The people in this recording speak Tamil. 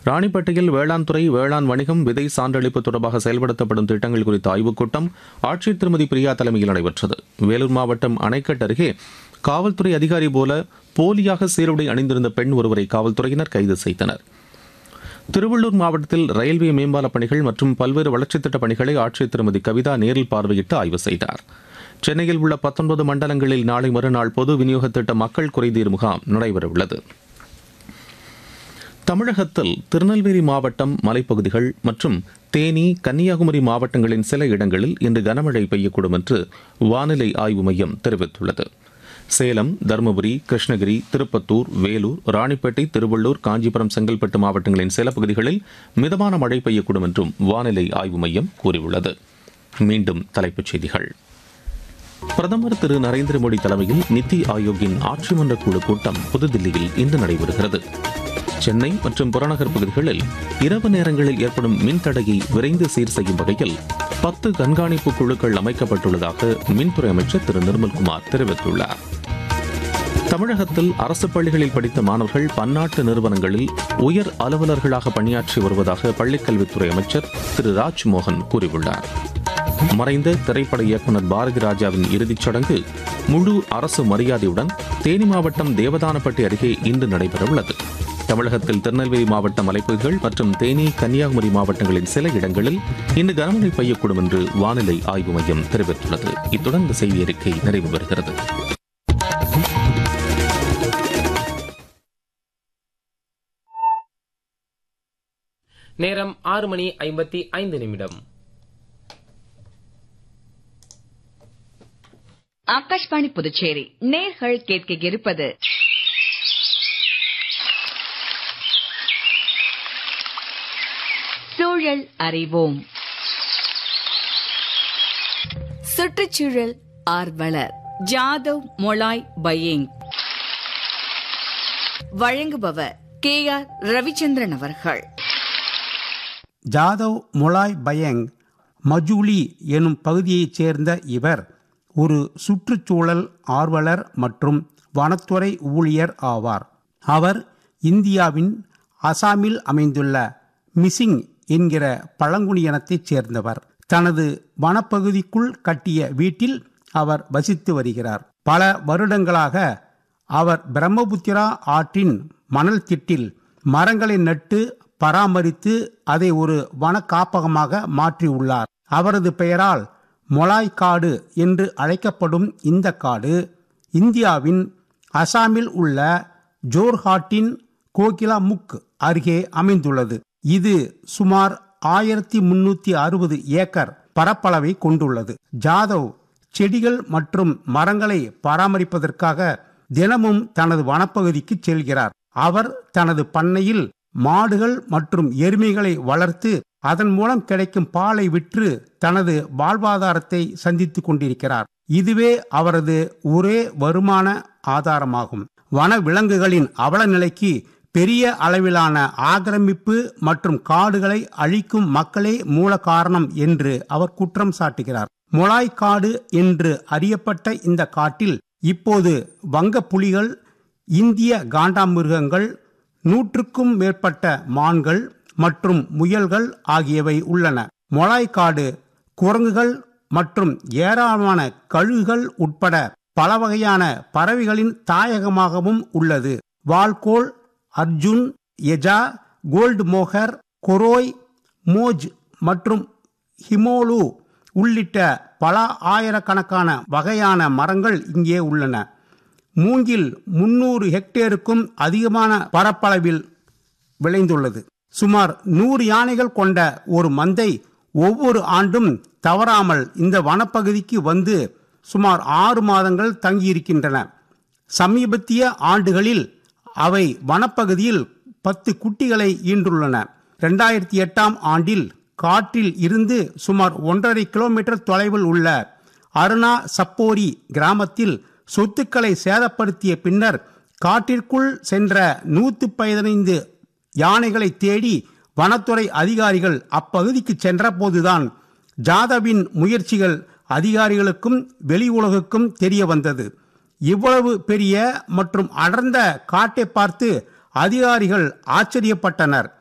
ராணிப்பேட்டையில் வேளாண் துறை வேளாண் வணிகம் விதை சான்றளிப்பு தொடர்பாக செயல்படுத்தப்படும் திட்டங்கள் குறித்த ஆய்வுக் கூட்டம் ஆட்சியர் திருமதி பிரியா தலைமையில் நடைபெற்றது வேலூர் மாவட்டம் அணைக்கட் அருகே காவல்துறை அதிகாரி போல போலியாக சீருடை அணிந்திருந்த பெண் ஒருவரை காவல்துறையினர் கைது செய்தனர் திருவள்ளூர் மாவட்டத்தில் ரயில்வே மேம்பால பணிகள் மற்றும் பல்வேறு வளர்ச்சித் திட்டப் பணிகளை ஆட்சியர் திருமதி கவிதா நேரில் பார்வையிட்டு ஆய்வு செய்தார் சென்னையில் உள்ள பத்தொன்பது மண்டலங்களில் நாளை மறுநாள் பொது விநியோக திட்ட மக்கள் குறைதீர் முகாம் நடைபெறவுள்ளது தமிழகத்தில் திருநெல்வேலி மாவட்டம் மலைப்பகுதிகள் மற்றும் தேனி கன்னியாகுமரி மாவட்டங்களின் சில இடங்களில் இன்று கனமழை பெய்யக்கூடும் என்று வானிலை ஆய்வு மையம் தெரிவித்துள்ளது சேலம் தருமபுரி கிருஷ்ணகிரி திருப்பத்தூர் வேலூர் ராணிப்பேட்டை திருவள்ளூர் காஞ்சிபுரம் செங்கல்பட்டு மாவட்டங்களின் சில பகுதிகளில் மிதமான மழை பெய்யக்கூடும் என்றும் வானிலை ஆய்வு மையம் கூறியுள்ளது மீண்டும் தலைப்புச் செய்திகள் பிரதமர் திரு நரேந்திர மோடி தலைமையில் நித்தி ஆயோக்கின் ஆட்சி மன்ற குழு கூட்டம் புதுதில்லியில் இன்று நடைபெறுகிறது சென்னை மற்றும் புறநகர் பகுதிகளில் இரவு நேரங்களில் ஏற்படும் மின்தடையை விரைந்து சீர் செய்யும் வகையில் பத்து கண்காணிப்பு குழுக்கள் அமைக்கப்பட்டுள்ளதாக மின்துறை அமைச்சர் திரு நிர்மல்குமார் தெரிவித்துள்ளார் தமிழகத்தில் அரசு பள்ளிகளில் படித்த மாணவர்கள் பன்னாட்டு நிறுவனங்களில் உயர் அலுவலர்களாக பணியாற்றி வருவதாக பள்ளிக்கல்வித்துறை அமைச்சர் திரு ராஜ்மோகன் கூறியுள்ளார் மறைந்த திரைப்பட இயக்குநர் பாரதி ராஜாவின் இறுதிச் சடங்கு முழு அரசு மரியாதையுடன் தேனி மாவட்டம் தேவதானப்பட்டி அருகே இன்று நடைபெறவுள்ளது தமிழகத்தில் திருநெல்வேலி மாவட்ட மலைப்பகுதிகள் மற்றும் தேனி கன்னியாகுமரி மாவட்டங்களின் சில இடங்களில் இன்று கனமழை பெய்யக்கூடும் என்று வானிலை ஆய்வு மையம் தெரிவித்துள்ளது இத்துடன் இந்த செய்தி அறிக்கை நிறைவு பெறுகிறது நேரம் ஆறு மணி ஐம்பத்தி ஐந்து நிமிடம் ஆகாஷ்வாணி புதுச்சேரி நேர்கள் கேட்க இருப்பது சூழல் அறிவோம் சுற்றுச்சூழல் ஆர்வலர் ஜாதவ் மொலாய் பையேங் வழங்குபவர் கே ஆர் ரவிச்சந்திரன் அவர்கள் ஜாதவ் மொலாய் பயங் மஜூலி எனும் பகுதியைச் சேர்ந்த இவர் ஒரு சுற்றுச்சூழல் ஆர்வலர் மற்றும் வனத்துறை ஊழியர் ஆவார் அவர் இந்தியாவின் அசாமில் அமைந்துள்ள மிசிங் என்கிற பழங்குடியினத்தைச் சேர்ந்தவர் தனது வனப்பகுதிக்குள் கட்டிய வீட்டில் அவர் வசித்து வருகிறார் பல வருடங்களாக அவர் பிரம்மபுத்திரா ஆற்றின் மணல் திட்டில் மரங்களை நட்டு பராமரித்து அதை ஒரு வன காப்பகமாக மாற்றியுள்ளார் அவரது பெயரால் மொலாய் காடு என்று அழைக்கப்படும் இந்த காடு இந்தியாவின் அசாமில் உள்ள ஜோர்ஹாட்டின் கோகிலாமுக் அருகே அமைந்துள்ளது இது சுமார் ஆயிரத்தி முன்னூத்தி அறுபது ஏக்கர் பரப்பளவை கொண்டுள்ளது ஜாதவ் செடிகள் மற்றும் மரங்களை பராமரிப்பதற்காக தினமும் தனது வனப்பகுதிக்கு செல்கிறார் அவர் தனது பண்ணையில் மாடுகள் மற்றும் எருமைகளை வளர்த்து அதன் மூலம் கிடைக்கும் பாலை விற்று தனது வாழ்வாதாரத்தை சந்தித்துக் கொண்டிருக்கிறார் இதுவே அவரது ஒரே வருமான ஆதாரமாகும் வன விலங்குகளின் அவல நிலைக்கு பெரிய அளவிலான ஆக்கிரமிப்பு மற்றும் காடுகளை அழிக்கும் மக்களே மூல காரணம் என்று அவர் குற்றம் சாட்டுகிறார் மொலாய் காடு என்று அறியப்பட்ட இந்த காட்டில் இப்போது வங்க புலிகள் இந்திய காண்டாமிருகங்கள் நூற்றுக்கும் மேற்பட்ட மான்கள் மற்றும் முயல்கள் ஆகியவை உள்ளன மொலாய்க்காடு குரங்குகள் மற்றும் ஏராளமான கழுகுகள் உட்பட பல வகையான பறவைகளின் தாயகமாகவும் உள்ளது வால்கோல் அர்ஜுன் எஜா கோல்டு மோகர் கொரோய் மோஜ் மற்றும் ஹிமோலு உள்ளிட்ட பல ஆயிரக்கணக்கான வகையான மரங்கள் இங்கே உள்ளன மூங்கில் முன்னூறு ஹெக்டேருக்கும் அதிகமான பரப்பளவில் விளைந்துள்ளது சுமார் நூறு யானைகள் கொண்ட ஒரு மந்தை ஒவ்வொரு ஆண்டும் தவறாமல் இந்த வனப்பகுதிக்கு வந்து சுமார் ஆறு மாதங்கள் தங்கியிருக்கின்றன சமீபத்திய ஆண்டுகளில் அவை வனப்பகுதியில் பத்து குட்டிகளை ஈன்றுள்ளன இரண்டாயிரத்தி எட்டாம் ஆண்டில் காற்றில் இருந்து சுமார் ஒன்றரை கிலோமீட்டர் தொலைவில் உள்ள அருணா சப்போரி கிராமத்தில் சொத்துக்களை சேதப்படுத்திய பின்னர் காட்டிற்குள் சென்ற நூத்து பதினைந்து யானைகளை தேடி வனத்துறை அதிகாரிகள் அப்பகுதிக்கு சென்றபோதுதான் ஜாதவின் முயற்சிகள் அதிகாரிகளுக்கும் வெளி உலகுக்கும் தெரிய வந்தது இவ்வளவு பெரிய மற்றும் அடர்ந்த காட்டை பார்த்து அதிகாரிகள் ஆச்சரியப்பட்டனர்